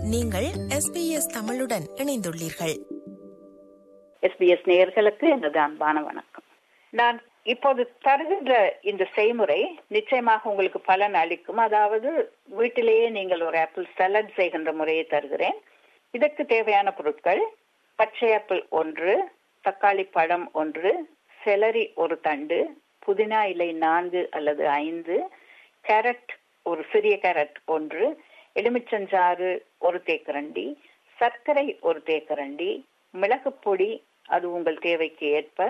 நீங்கள் எஸ்பிஎஸ் தமிழுடன் இணைந்துள்ளீர்கள் எஸ்பிஎஸ் நேயர்களுக்கு எனது அன்பான வணக்கம் நான் இப்போது தருகின்ற இந்த செய்முறை நிச்சயமாக உங்களுக்கு பலன் அளிக்கும் அதாவது வீட்டிலேயே நீங்கள் ஒரு ஆப்பிள் சலட் செய்கின்ற முறையை தருகிறேன் இதற்கு தேவையான பொருட்கள் பச்சை ஆப்பிள் ஒன்று தக்காளி பழம் ஒன்று செலரி ஒரு தண்டு புதினா இலை நான்கு அல்லது ஐந்து கேரட் ஒரு சிறிய கேரட் ஒன்று எலுமிச்சஞ்சாறு ஒரு தேக்கரண்டி சர்க்கரை ஒரு தேக்கரண்டி மிளகுப் பொடி அது உங்கள் தேவைக்கு ஏற்ப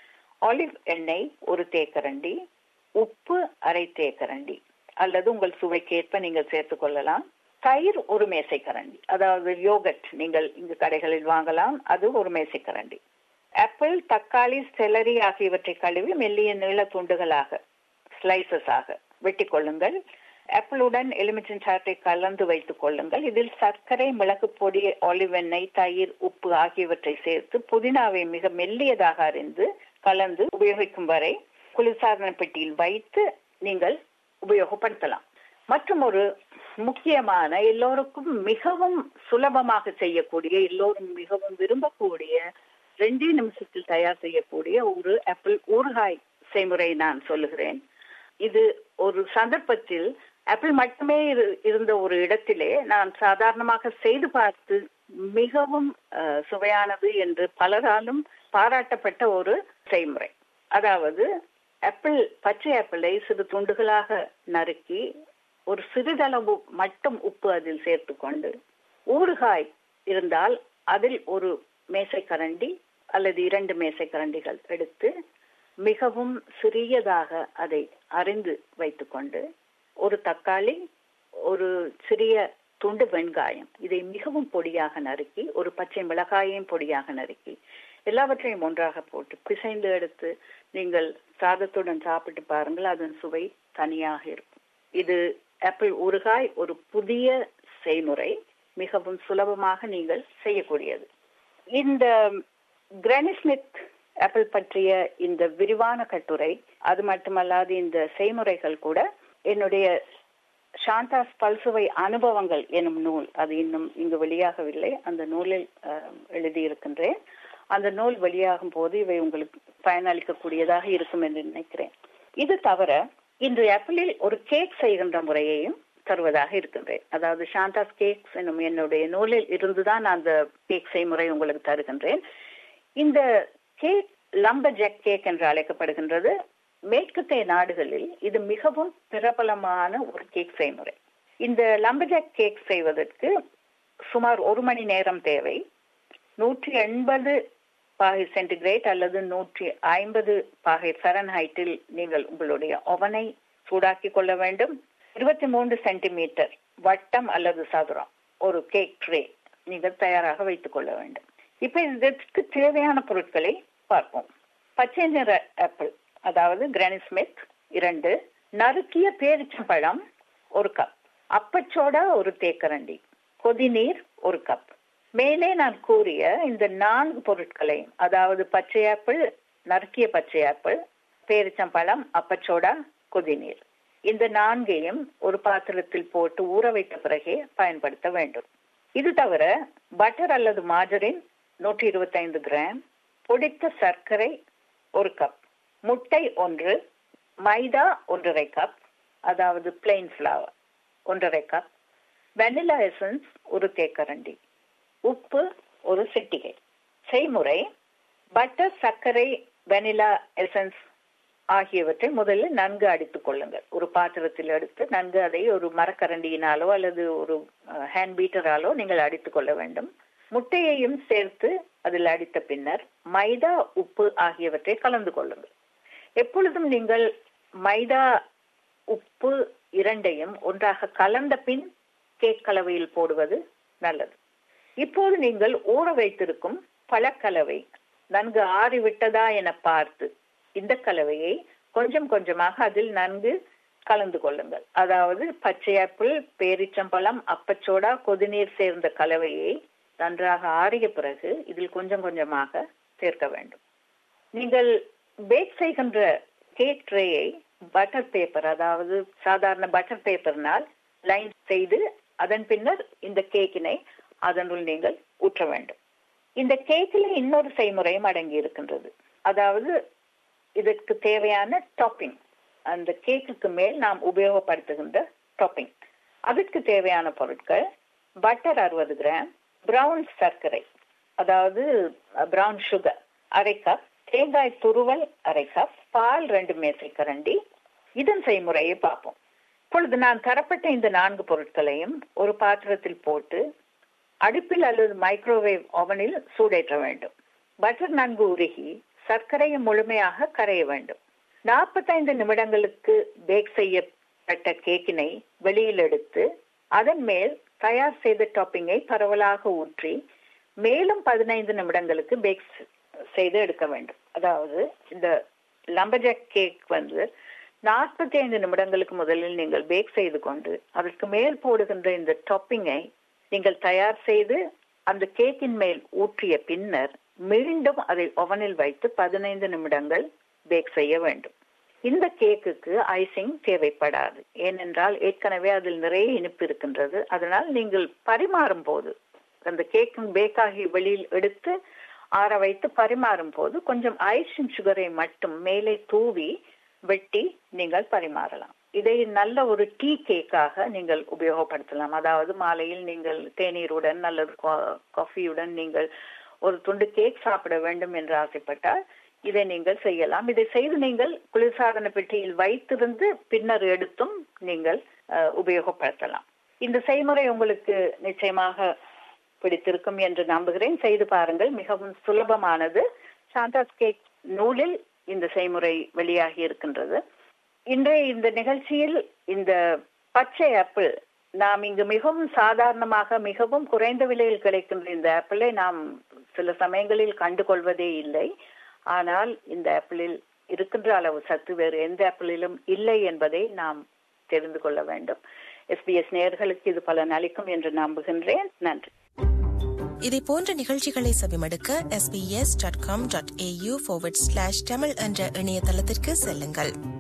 ஆலிவ் எண்ணெய் ஒரு தேக்கரண்டி உப்பு அரை தேக்கரண்டி அல்லது உங்கள் சுவைக்கு ஏற்ப நீங்கள் சேர்த்துக் கொள்ளலாம் தயிர் ஒரு மேசைக்கரண்டி அதாவது யோகட் நீங்கள் இங்கு கடைகளில் வாங்கலாம் அது ஒரு மேசைக்கரண்டி ஆப்பிள் தக்காளி செலரி ஆகியவற்றை கழுவி மெல்லிய நீள துண்டுகளாக ஸ்லைசஸ் ஆக வெட்டிக் கொள்ளுங்கள் ஆப்பிளுடன் எலுமிச்சன் சாற்றை கலந்து வைத்துக் கொள்ளுங்கள் இதில் சர்க்கரை மிளகு பொடி ஆலிவ் எண்ணெய் தயிர் உப்பு ஆகியவற்றை சேர்த்து புதினாவை மிக மெல்லியதாக அறிந்து கலந்து உபயோகிக்கும் வரை குளிர்சாதன பெட்டியில் வைத்து நீங்கள் உபயோகப்படுத்தலாம் மற்றும் ஒரு முக்கியமான எல்லோருக்கும் மிகவும் சுலபமாக செய்யக்கூடிய எல்லோரும் மிகவும் விரும்பக்கூடிய ரெண்டே நிமிஷத்தில் தயார் செய்யக்கூடிய ஒரு ஆப்பிள் ஊறுகாய் செய்முறை நான் சொல்லுகிறேன் இது ஒரு சந்தர்ப்பத்தில் ஆப்பிள் மட்டுமே இருந்த ஒரு இடத்திலே நான் சாதாரணமாக செய்து பார்த்து மிகவும் சுவையானது என்று பலராலும் பாராட்டப்பட்ட ஒரு செய்முறை அதாவது ஆப்பிள் பச்சை ஆப்பிளை சிறு துண்டுகளாக நறுக்கி ஒரு சிறிதளவு மட்டும் உப்பு அதில் சேர்த்து கொண்டு ஊறுகாய் இருந்தால் அதில் ஒரு மேசைக்கரண்டி அல்லது இரண்டு மேசைக்கரண்டிகள் எடுத்து மிகவும் சிறியதாக அதை அறிந்து வைத்துக்கொண்டு ஒரு தக்காளி ஒரு சிறிய துண்டு வெங்காயம் இதை மிகவும் பொடியாக நறுக்கி ஒரு பச்சை மிளகாயையும் பொடியாக நறுக்கி எல்லாவற்றையும் ஒன்றாக போட்டு பிசைந்து எடுத்து நீங்கள் சாதத்துடன் சாப்பிட்டு பாருங்கள் அதன் சுவை தனியாக இருக்கும் இது ஆப்பிள் ஊறுகாய் ஒரு புதிய செய்முறை மிகவும் சுலபமாக நீங்கள் செய்யக்கூடியது இந்த கிரானிஸ்மித் ஆப்பிள் பற்றிய இந்த விரிவான கட்டுரை அது மட்டுமல்லாது இந்த செய்முறைகள் கூட என்னுடைய சாந்தாஸ் பல்சுவை அனுபவங்கள் எனும் நூல் அது இன்னும் இங்கு வெளியாகவில்லை அந்த நூலில் எழுதியிருக்கின்றேன் அந்த நூல் வெளியாகும் போது இவை உங்களுக்கு பயனளிக்கக்கூடியதாக இருக்கும் என்று நினைக்கிறேன் இது தவிர இன்று ஆப்பிளில் ஒரு கேக் செய்கின்ற முறையையும் தருவதாக இருக்கின்றேன் அதாவது சாந்தாஸ் கேக்ஸ் என்னும் என்னுடைய நூலில் இருந்துதான் அந்த கேக் செய்முறை உங்களுக்கு தருகின்றேன் இந்த கேக் லம்ப ஜெக் கேக் என்று அழைக்கப்படுகின்றது மேற்கத்தைய நாடுகளில் இது மிகவும் பிரபலமான ஒரு கேக் செய்முறை இந்த லம்பஜாக் கேக் செய்வதற்கு சுமார் ஒரு மணி நேரம் தேவை நூற்றி எண்பது பாகை சென்டிகிரேட் அல்லது நூற்றி ஐம்பது பாகை ஃபரன்ஹைட்டில் நீங்கள் உங்களுடைய ஓவனை சூடாக்கி கொள்ள வேண்டும் இருபத்தி மூன்று சென்டிமீட்டர் வட்டம் அல்லது சதுரம் ஒரு கேக் ட்ரே நீங்கள் தயாராக வைத்துக் கொள்ள வேண்டும் இப்ப இதற்கு தேவையான பொருட்களை பார்ப்போம் பச்சை நிற ஆப்பிள் அதாவது கிரானிஸ்மித் இரண்டு நறுக்கிய பேரிச்சம்பழம் ஒரு கப் அப்பச்சோடா ஒரு தேக்கரண்டி கொதிநீர் ஒரு கப் மேலே நான் கூறிய இந்த நான்கு பொருட்களையும் அதாவது பச்சை ஆப்பிள் நறுக்கிய பச்சை ஆப்பிள் பேரிச்சம்பழம் அப்பச்சோடா கொதிநீர் இந்த நான்கையும் ஒரு பாத்திரத்தில் போட்டு ஊற வைத்த பிறகே பயன்படுத்த வேண்டும் இது தவிர பட்டர் அல்லது மாஜரின் நூற்றி இருபத்தைந்து கிராம் பொடித்த சர்க்கரை ஒரு கப் முட்டை ஒன்று மைதா ஒன்றரை கப் அதாவது பிளெயின் ஃப்ளவர் ஒன்றரை கப் வெனிலா எசன்ஸ் ஒரு தேக்கரண்டி உப்பு ஒரு சிட்டிகை செய்முறை பட்டர் சர்க்கரை வெனிலா எசன்ஸ் ஆகியவற்றை முதலில் நன்கு அடித்துக் கொள்ளுங்கள் ஒரு பாத்திரத்தில் எடுத்து நன்கு அதை ஒரு மரக்கரண்டியினாலோ அல்லது ஒரு ஹேண்ட் பீட்டராலோ நீங்கள் அடித்துக் கொள்ள வேண்டும் முட்டையையும் சேர்த்து அதில் அடித்த பின்னர் மைதா உப்பு ஆகியவற்றை கலந்து கொள்ளுங்கள் எப்பொழுதும் நீங்கள் மைதா உப்பு இரண்டையும் ஒன்றாக கலந்த பின் கேக் கலவையில் போடுவது நல்லது இப்போது நீங்கள் ஊற வைத்திருக்கும் பழக்கலவை நன்கு ஆறிவிட்டதா என பார்த்து இந்த கலவையை கொஞ்சம் கொஞ்சமாக அதில் நன்கு கலந்து கொள்ளுங்கள் அதாவது பச்சை ஆப்பிள் பேரிச்சம்பழம் அப்பச்சோடா கொதிநீர் சேர்ந்த கலவையை நன்றாக ஆறிய பிறகு இதில் கொஞ்சம் கொஞ்சமாக சேர்க்க வேண்டும் நீங்கள் பேக் செய்கின்ற கேக் ட்ரேயை பட்டர் பேப்பர் அதாவது சாதாரண பட்டர் பேப்பர்னால் லைன் செய்து அதன் பின்னர் இந்த கேக்கினை அதனுள் நீங்கள் ஊற்ற வேண்டும் இந்த கேக்கில் இன்னொரு செய்முறையும் அடங்கி இருக்கின்றது அதாவது இதற்கு தேவையான டாப்பிங் அந்த கேக்குக்கு மேல் நாம் உபயோகப்படுத்துகின்ற டாப்பிங் அதுக்கு தேவையான பொருட்கள் பட்டர் அறுபது கிராம் பிரவுன் சர்க்கரை அதாவது பிரவுன் சுகர் அரை கப் தேங்காய் துருவல் அரை கப் பால் ரெண்டு மேசை கரண்டி இதன் செய்முறையை பார்ப்போம் இப்பொழுது நான் தரப்பட்ட இந்த நான்கு பொருட்களையும் ஒரு பாத்திரத்தில் போட்டு அடுப்பில் அல்லது மைக்ரோவேவ் ஓவனில் சூடேற்ற வேண்டும் பட்டர் நன்கு உருகி சர்க்கரையை முழுமையாக கரைய வேண்டும் நாற்பத்தைந்து நிமிடங்களுக்கு பேக் செய்யப்பட்ட கேக்கினை வெளியில் எடுத்து அதன் மேல் தயார் செய்த டாப்பிங்கை பரவலாக ஊற்றி மேலும் பதினைந்து நிமிடங்களுக்கு பேக் செய்து எடுக்க வேண்டும் அதாவது இந்த லம்பஜாக் கேக் வந்து நாற்பத்தி ஐந்து நிமிடங்களுக்கு முதலில் நீங்கள் பேக் செய்து கொண்டு அதற்கு மேல் போடுகின்ற இந்த டாப்பிங்கை நீங்கள் தயார் செய்து அந்த கேக்கின் மேல் ஊற்றிய பின்னர் மீண்டும் அதை ஓவனில் வைத்து பதினைந்து நிமிடங்கள் பேக் செய்ய வேண்டும் இந்த கேக்குக்கு ஐசிங் தேவைப்படாது ஏனென்றால் ஏற்கனவே அதில் நிறைய இனிப்பு இருக்கின்றது அதனால் நீங்கள் பரிமாறும் போது அந்த கேக்கின் பேக்காகி வெளியில் எடுத்து ஆற வைத்து பரிமாறும் போது கொஞ்சம் ஐசிங் சுகரை மட்டும் மேலே தூவி வெட்டி நீங்கள் பரிமாறலாம் இதை நல்ல ஒரு டீ கேக்காக நீங்கள் உபயோகப்படுத்தலாம் அதாவது மாலையில் நீங்கள் தேநீருடன் அல்லது காஃபியுடன் நீங்கள் ஒரு துண்டு கேக் சாப்பிட வேண்டும் என்று ஆசைப்பட்டால் இதை நீங்கள் செய்யலாம் இதை செய்து நீங்கள் குளிர்சாதன பெட்டியில் வைத்திருந்து பின்னர் எடுத்தும் நீங்கள் உபயோகப்படுத்தலாம் இந்த செய்முறை உங்களுக்கு நிச்சயமாக பிடித்திருக்கும் என்று நம்புகிறேன் செய்து பாருங்கள் மிகவும் சுலபமானது சாந்தாஸ் கேக் நூலில் இந்த செய்முறை வெளியாகி இருக்கின்றது இன்றைய இந்த நிகழ்ச்சியில் இந்த பச்சை ஆப்பிள் நாம் இங்கு மிகவும் சாதாரணமாக மிகவும் குறைந்த விலையில் கிடைக்கின்ற இந்த ஆப்பிளை நாம் சில சமயங்களில் கண்டுகொள்வதே இல்லை ஆனால் இந்த ஆப்பிளில் இருக்கின்ற அளவு சத்து வேறு எந்த ஆப்பிளிலும் இல்லை என்பதை நாம் தெரிந்து கொள்ள வேண்டும் எஸ்பிஎஸ் நேர்களுக்கு இது பலன் அளிக்கும் என்று நம்புகின்றேன் நன்றி இதை போன்ற நிகழ்ச்சிகளை செவிமடுக்க SBS dot com dot AU Tamil என்ற இணையதளத்திற்கு செல்லுங்கள்